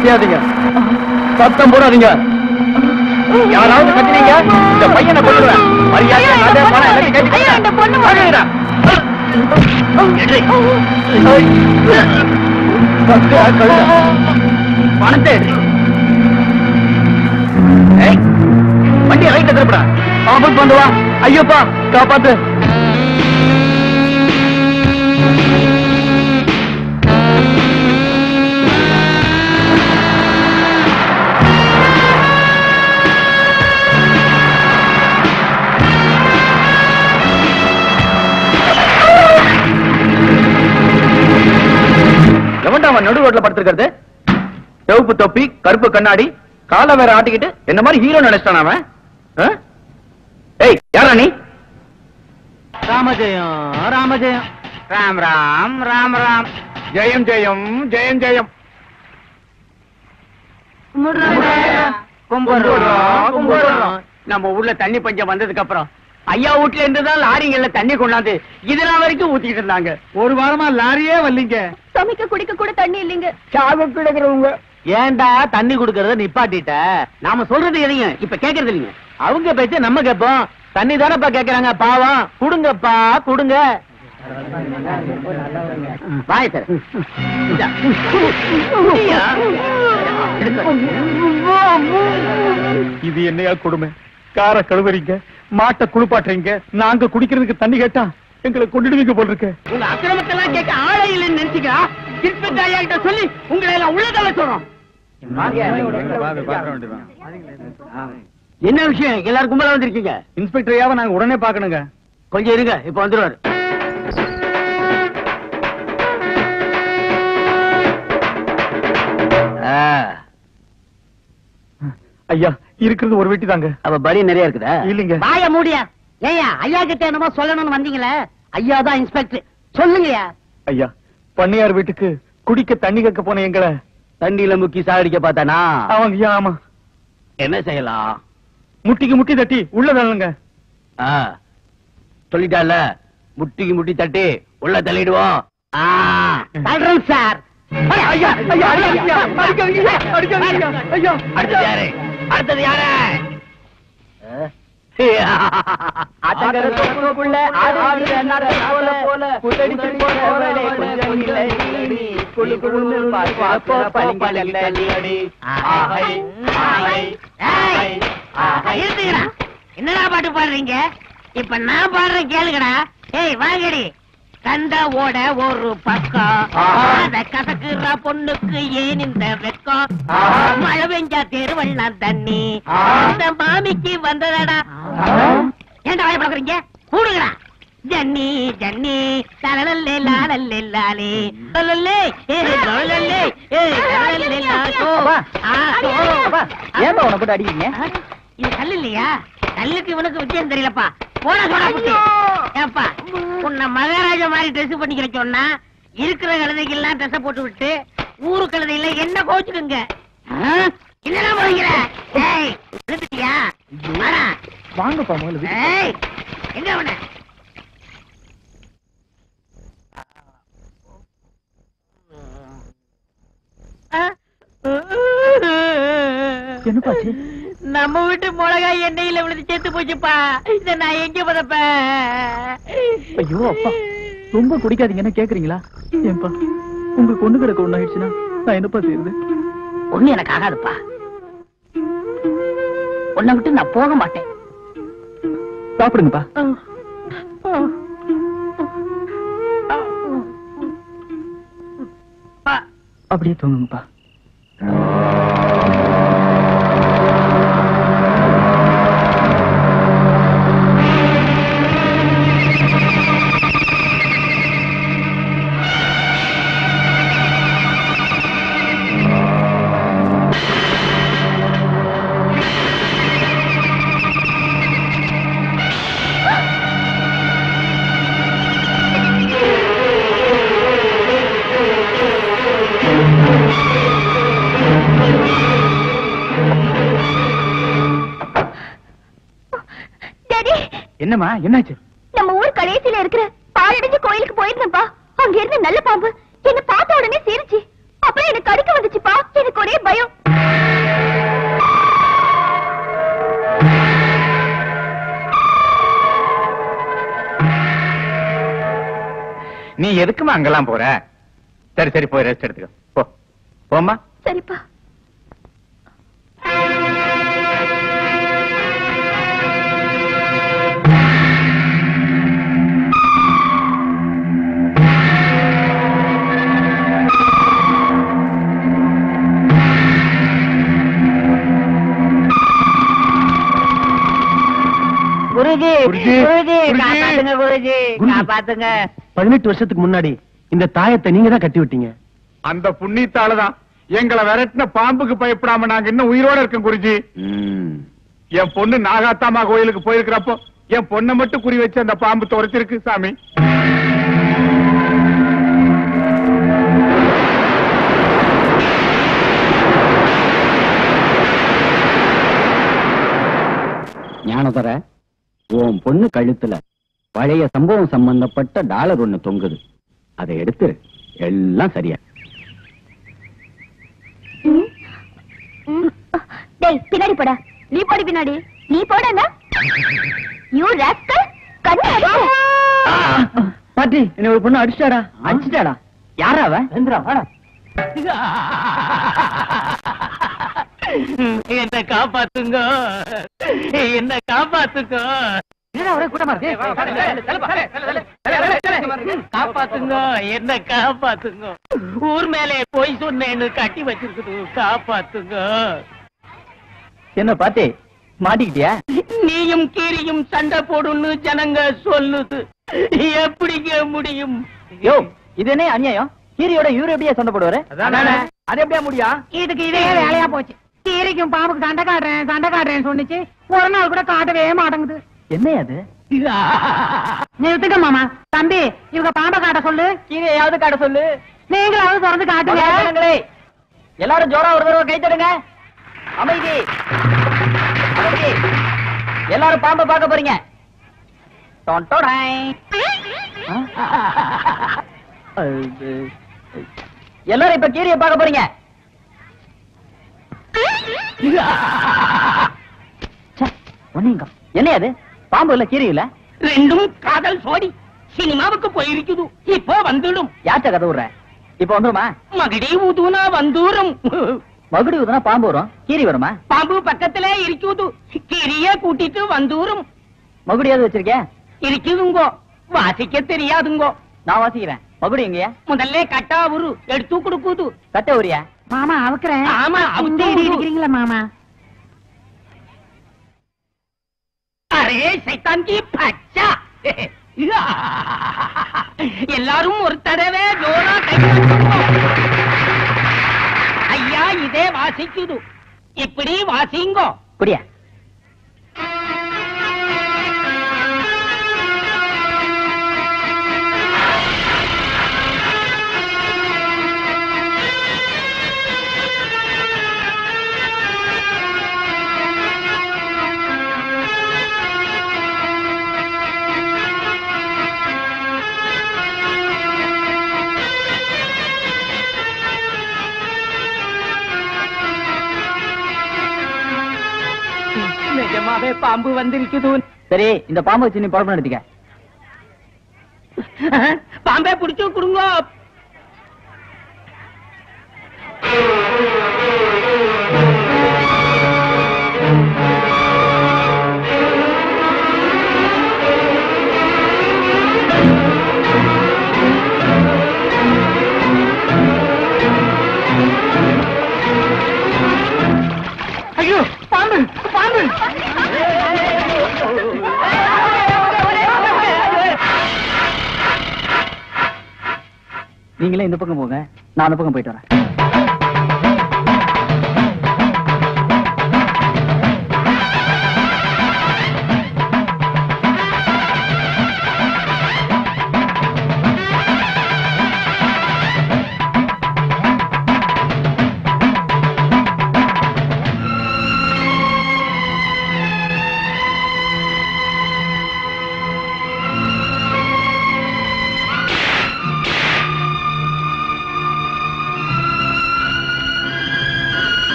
செய்யாதீங்க சத்தம் போடாதீங்க யாராவது கத்தினீங்க இந்த பையனை கொண்டுருவேன் மரியாதையா நகை, பணம் எல்லாத்தையும் கேட்டு ஐயா, இந்த பொண்ணு வாங்கிடுறா. எடு. கத்தியா, கழுதை. பணத்தை எடு. ஏய், வண்டியை ரைட்ல திருப்படா ஆபத்து வந்து வா ஐயோப்பா காப்பாத்து எவன்டா அவன் நடு ரோட்ல படுத்திருக்கிறது சிவப்பு தொப்பி கருப்பு கண்ணாடி காலை வேற ஆட்டிக்கிட்டு என்ன மாதிரி ஹீரோ நினைச்சிட்டான் அவன் ஆ? ஏய் யாரா நீ ராமஜெயம் ராமஜெயம் ராம் ராம் ராம் ராம் ஜெயம் ஜெயம் ஜெயம் ஜெயம் கும்பிடுறோம் கும்பிடுறோம் நம்ம ஊர்ல தண்ணி பஞ்சம் வந்ததுக்கு அப்புறம் ஐயா வீட்ல இருந்து தான் லாரிங்கள்ல தண்ணி கொண்டாந்து இதனா வரைக்கும் ஊத்திக்கிட்டு இருந்தாங்க ஒரு வாரமா லாரியே வரலீங்க சமைக்க குடிக்க கூட தண்ணி இல்லைங்க சாவு கிடக்குறவங்க ஏன்டா தண்ணி குடுக்கறத நிப்பாட்டிட்ட நாம சொல்றது எதையும் இப்ப கேக்குறது இல்லைங்க அவங்க பேச்ச நம்ம கேட்போம் தண்ணி தானப்பா கேக்குறாங்க பாவம் குடுங்கப்பா குடுங்க வாய் சார் இது என்னையா கொடுமை கார கழுவுறீங்க மாட்டை குளிப்பாட்டுறீங்க நாங்க குடிக்கிறதுக்கு தண்ணி கேட்டா எங்களை கொண்டுடுவீங்க போல் இருக்கு உங்க அக்கிரமத்தெல்லாம் கேட்க ஆளே இல்லைன்னு நினைச்சுக்கா இன்ஸ்பெக்டர் ஐயா கிட்ட சொல்லி உங்களை எல்லாம் உள்ளதள்ள சொல்றோம் என்ன விஷயம் எல்லாரும் கும்பலா வந்திருக்கீங்க இன்ஸ்பெக்டர் ஐயாவை நாங்க உடனே பாக்கணுங்க கொஞ்சம் இருங்க இப்ப வந்துருவாரு ஐயா இருக்கிறது ஒரு வெட்டி தாங்க அவ பலி நிறைய இருக்குதா இல்லைங்க வாய மூடியா ஏயா ஐயா கிட்ட என்னமோ சொல்லணும்னு வந்தீங்களே ஐயா தான் இன்ஸ்பெக்டர் சொல்லுங்கயா ஐயா பண்ணையார் வீட்டுக்கு குடிக்க தண்ணி கேட்க போன எங்களை தண்ணியில முக்கி சாகடிக்க பார்த்தானா அவங்க ஐயா ஆமா என்ன செய்யலாம் முட்டிக்கு முட்டி தட்டி உள்ள தள்ளுங்க ஆ, சொல்லிட்டால முட்டிக்கு முட்டி தட்டி உள்ள தள்ளிடுவோம் ஆ, தள்ளுறேன் சார் ஐயா ஐயா ஐயா ஐயா அடிக்காதீங்க அடிக்காதீங்க ஐயா அடுத்தது யாரு அடுத்தது யாரு ஆத்தங்கர தோப்புக்குள்ள ஆடுகிற நாட்டாவல போல குத்தடிச்சு போறவளே கொஞ்சம் இல்லை நீ. குளு குளுன்னு பார்ப்போ பளிங்கல்ல நீ. ஆஹை, ஆஹை, ஆஹை, ஆஹை. இருந்துங்கடா என்னடா பாட்டு பாடுறீங்க இப்ப நான் பாடுறேன் கேளுங்கடா ஏய் வாங்கடி கண்ட ஓட ஒரு பக்கம் அத கசக்குற பொண்ணுக்கு ஏன் இந்த வெக்கம் மழை பெஞ்சா தெருவெல்லாம் தண்ணி இந்த மாமிக்கு வந்ததடா ஏன்டா வாய பழக்கிறீங்க கூடுங்கடா ஜன்னி ஜன்னி லலலல்லே லாலல்லே லாலே லலல்லே ஏ லலல்லே ஏ லலல்லே லாசோ ஆ சோ ஏன்பா உன போட்டு அடிக்கிறீங்க ஆ, இது கல்லு இல்லையா கல்லுக்கு இவனுக்கு வித்தியாசம் தெரியலப்பா போட சோடா புட்டி ஏப்பா உன்னை மகாராஜா மாதிரி ட்ரெஸ் பண்ணிக்கிற சொன்னா இருக்கிற கழுதைக்கு எல்லாம் ட்ரெஸ் போட்டு விட்டு ஊரு கழுதையில என்ன கோச்சுக்குங்க ஆ? என்னடா போறீங்க ஏய் விழுந்துட்டியா வாடா. வாங்கப்பா முதல்ல ஏய் எங்க அவன என்னப்பாச்சு நம்ம வீட்டு மிளகாய் எண்ணெயில விழுந்து செத்து போச்சுப்பா இத நான் எங்க பதப்பேன் ஐயோ அப்பா ரொம்ப குடிக்காதீங்கன்னு கேக்குறீங்களா ஏன்பா உங்க கொண்டு கிடக்க ஒண்ணு ஆயிடுச்சுன்னா நான் என்னப்பா செய்யுது ஒண்ணு எனக்கு ஆகாதுப்பா உன்னை விட்டு நான் போக மாட்டேன் சாப்பிடுங்கப்பா அப்படியே தூங்குங்கப்பா டாடி என்னம்மா என்னாச்சு நம்ம ஊர் கடைசியில இருக்கிற பாழடைஞ்ச கோயிலுக்கு போயிருந்தேன்ப்பா அங்க இருந்த நல்ல பாம்பு என்ன பார்த்த உடனே சிரிச்சு அப்புறம் எனக்கு கடிக்க வந்துச்சுப்பா எனக்கு ஒரே பயம் நீ எதுக்குமா அங்கெல்லாம் போற சரி சரி போய் ரெஸ்ட் எடுத்துக்கோ போ போம்மா சரிப்பா குருஜி குருஜி, குருஜி குருஜி. காப்பாத்துங்க குருஜி குருஜி. காப்பாத்துங்க பதினெட்டு வருஷத்துக்கு முன்னாடி இந்த தாயத்தை நீங்க தான் கட்டி விட்டீங்க அந்த புண்ணியத்தாலதான் எங்களை விரட்டின பாம்புக்கு பயப்படாம நாங்க இன்னும் உயிரோட இருக்கோம் குருஜி என் பொண்ணு நாகாத்தாமா கோயிலுக்கு போயிருக்கிறப்போ என் பொண்ணை மட்டும் குறி வச்சு அந்த பாம்பு துரத்திருக்கு சாமி ஞானதர உன் பொண்ணு கழுத்துல பழைய சம்பவம் சம்பந்தப்பட்ட டாலர் ஒண்ணு தொங்குது அதை எடுத்து எல்லாம் சரியா ம். ம். டேய் பின்னாடி போடா நீ போடி பின்னாடி நீ போடா யூ ராஸ்கல் கண்ணு அடிச்சு. பாட்டி என்ன ஒரு பொண்ணு அடிச்சிட்டாடா அடிச்சிட்டாடா யாரா அவ வாடா என்ன காப்பாத்துங்க என்ன காப்பாத்துங்க காப்பாத்துங்க என்ன காப்பாத்துங்க ஊர் மேலே போய் சொன்னேன்னு கட்டி வச்சிருக்குது காப்பாத்துங்க என்ன பாட்டி மாட்டிக்கிட்டியா நீயும் கீரியும் சண்டை போடுன்னு ஜனங்க சொல்லுது எப்படிங்க முடியும் யோ இது என்ன அநியாயம் கீரியோட இவரு எப்படியா சண்டை போடுவாரு அதானே. அது எப்படியா முடியா இதுக்கு இதே வேலையா போச்சு கீரிக்கும் பாம்புக்கு சண்டை காட்டுறேன் சண்டை காட்டுறேன்னு சொன்னுச்சு ஒரு நாள் கூட காட்டவே மாட்டேங்குது என்ன அது நிறுத்துங்க மாமா தம்பி இவங்க பாம்பை காட்ட சொல்லு கீரையாவது காட்ட சொல்லு நீங்களாவது திறந்து காட்டுங்க ஜனங்களே, எல்லாரும் ஜோரா ஒரு தடவை கை தடுங்க அமைதி அமைதி எல்லாரும் பாம்பை பார்க்க போறீங்க டொன் டொடாய். ஆ? அது, எல்லாரும் இப்ப கீரையை பார்க்க போறீங்க ச்சே, ஒண்ணுங்க. என்ன அது பாம்பு இல்ல கீரை இல்ல ரெண்டும் காதல் சோடி சினிமாவுக்கு போயிருக்குது இப்போ வந்துடும் யாச்ச கதை விடுற இப்ப வந்துருமா மகடி ஊதுனா வந்துரும் மகுடி ஊதுனா பாம்பு வரும் கீரி வருமா பாம்பு பக்கத்துல இருக்குது கிரிய கூட்டிட்டு வந்துரும் மகுடியாவது வச்சிருக்கேன் இருக்குதுங்கோ வாசிக்க தெரியாதுங்கோ நான் வாசிக்கிறேன் மகுடி எங்கயா முதல்ல கட்டா உரு எடுத்து கொடுக்குது கட்ட ஊரியா மாமா அவுக்குறேன் ஆமா, இந்த அவுத்து இடி விடு. இடிக்கிறீங்களா மாமா அரே சைத்தான் கி பச்சா எல்லாரும் ஒரு தடவை ஜோரா கை தட்டுங்கோ. ஐயா இதே வாசிக்குது இப்படி வாசிங்கோ குடியா நிஜமாவே பாம்பு வந்திருக்குது சரி இந்த பாம்பை வச்சு நீ பழப்பம் எடுத்துக்க பாம்பே பிடிச்சு கொடுங்க ஐயோ பாம்பு பாம்பு நீங்களே இந்த பக்கம் போங்க நான் அந்த பக்கம் போயிட்டு வரேன்